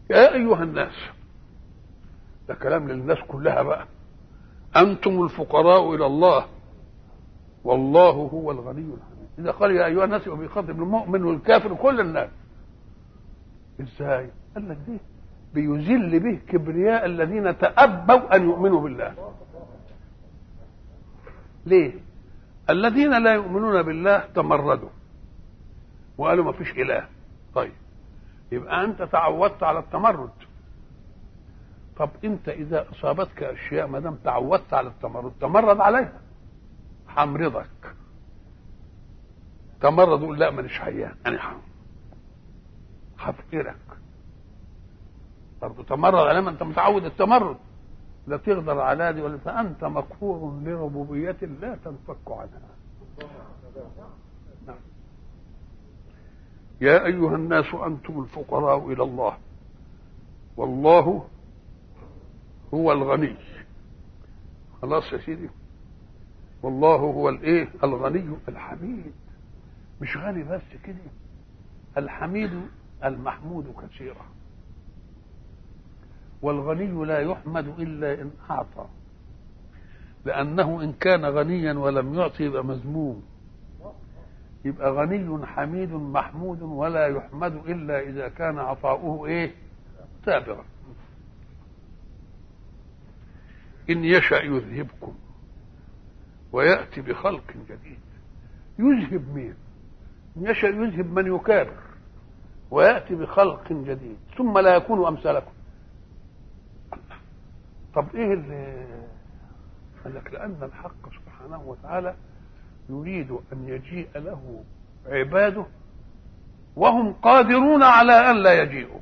يا ايها الناس ده كلام للناس كلها بقى انتم الفقراء الى الله والله هو الغني الحميد اذا قال يا ايها الناس يبقى بيخاطب المؤمن والكافر وكل الناس ازاي قال لك دي بيذل به كبرياء الذين تأبوا أن يؤمنوا بالله ليه الذين لا يؤمنون بالله تمردوا وقالوا ما فيش إله طيب يبقى أنت تعودت على التمرد طب أنت إذا أصابتك أشياء ما دام تعودت على التمرد تمرد عليها حمرضك تمرد يقول لا مانيش حيان أنا هفقرك برضه تمرد على ما انت متعود التمرد لا تقدر على دي ولا فانت مقهور لربوبيه لا تنفك عنها نعم. يا ايها الناس انتم الفقراء الى الله والله هو الغني خلاص يا سيدي والله هو الايه الغني الحميد مش غني بس كده الحميد المحمود كثيرا والغني لا يحمد الا ان اعطى لانه ان كان غنيا ولم يعطي يبقى مذموم يبقى غني حميد محمود ولا يحمد الا اذا كان عطاؤه ايه تابعا ان يشا يذهبكم وياتي بخلق جديد يذهب مين ان يشا يذهب من يكابر وياتي بخلق جديد ثم لا يكون امثالكم طب ايه اللي قال لك لان الحق سبحانه وتعالى يريد ان يجيء له عباده وهم قادرون على ان لا يجيئوا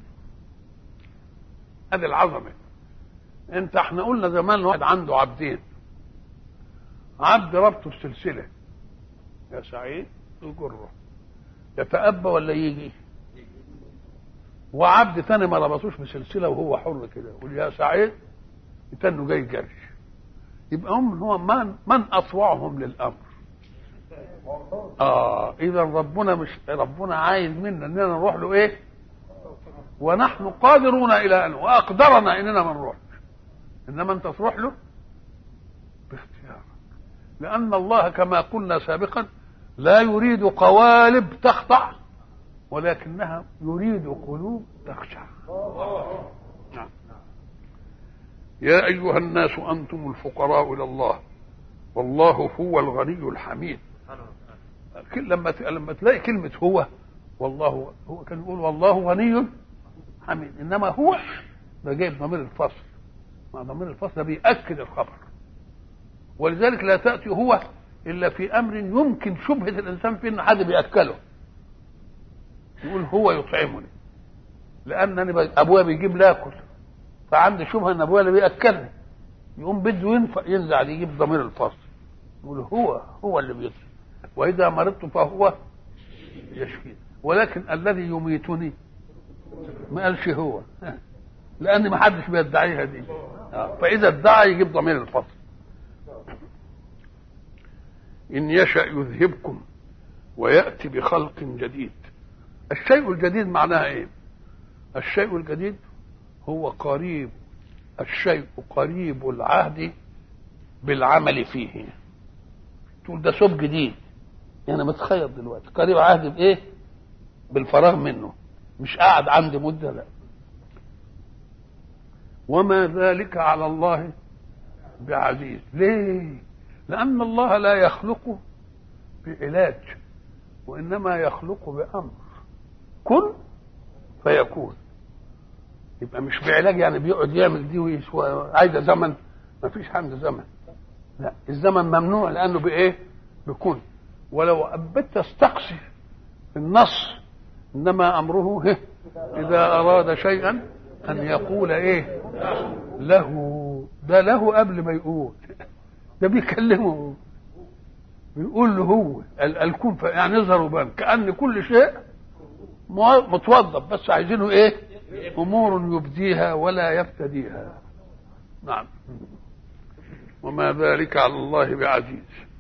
هذه العظمه انت احنا قلنا زمان واحد عنده عبدين عبد ربطه السلسله يا سعيد الجره يتأبى ولا يجي وعبد تاني ما ربطوش بسلسله وهو حر كده يقول يا سعيد يتنوا جاي جري يبقى هم هو من من اطوعهم للامر اه اذا ربنا مش ربنا عايز منا اننا نروح له ايه ونحن قادرون الى ان واقدرنا اننا ما نروح انما انت تروح له باختيارك لان الله كما قلنا سابقا لا يريد قوالب تخضع ولكنها يريد قلوب تخشع نعم يا أيها الناس أنتم الفقراء إلى الله والله هو الغني الحميد لما لما تلاقي كلمة هو والله هو كان يقول والله غني حميد إنما هو ده جايب ضمير الفصل مع ضمير الفصل ده بيأكد الخبر ولذلك لا تأتي هو إلا في أمر يمكن شبهة الإنسان فيه إن حد بيأكله يقول هو يطعمني لأنني أبويا بيجيب لاكل فعندي شبهه ان ابويا اللي بياكلني يقوم بده ينفع ينزع يجيب ضمير الفصل يقول هو هو اللي بيطعم واذا مرضت فهو يشفيني ولكن الذي يميتني ما قالش هو لان ما حدش بيدعيها دي فاذا ادعى يجيب ضمير الفصل ان يشا يذهبكم وياتي بخلق جديد الشيء الجديد معناها ايه الشيء الجديد هو قريب الشيء قريب العهد بالعمل فيه تقول ده ثوب جديد يعني متخيط دلوقتي قريب عهد بايه بالفراغ منه مش قاعد عندي مده لا وما ذلك على الله بعزيز ليه لان الله لا يخلق بعلاج وانما يخلق بامر كن فيكون يبقى مش بعلاج يعني بيقعد يعمل دي عايزه زمن ما فيش عنده زمن لا الزمن ممنوع لانه بايه بكون ولو أبت تستقصي النص انما امره هه اذا اراد شيئا ان يقول ايه له ده له قبل ما يقول ده بيكلمه بيقول له هو الكون يعني يظهر وبان كان كل شيء متوظف بس عايزينه ايه امور يبديها ولا يفتديها نعم وما ذلك على الله بعزيز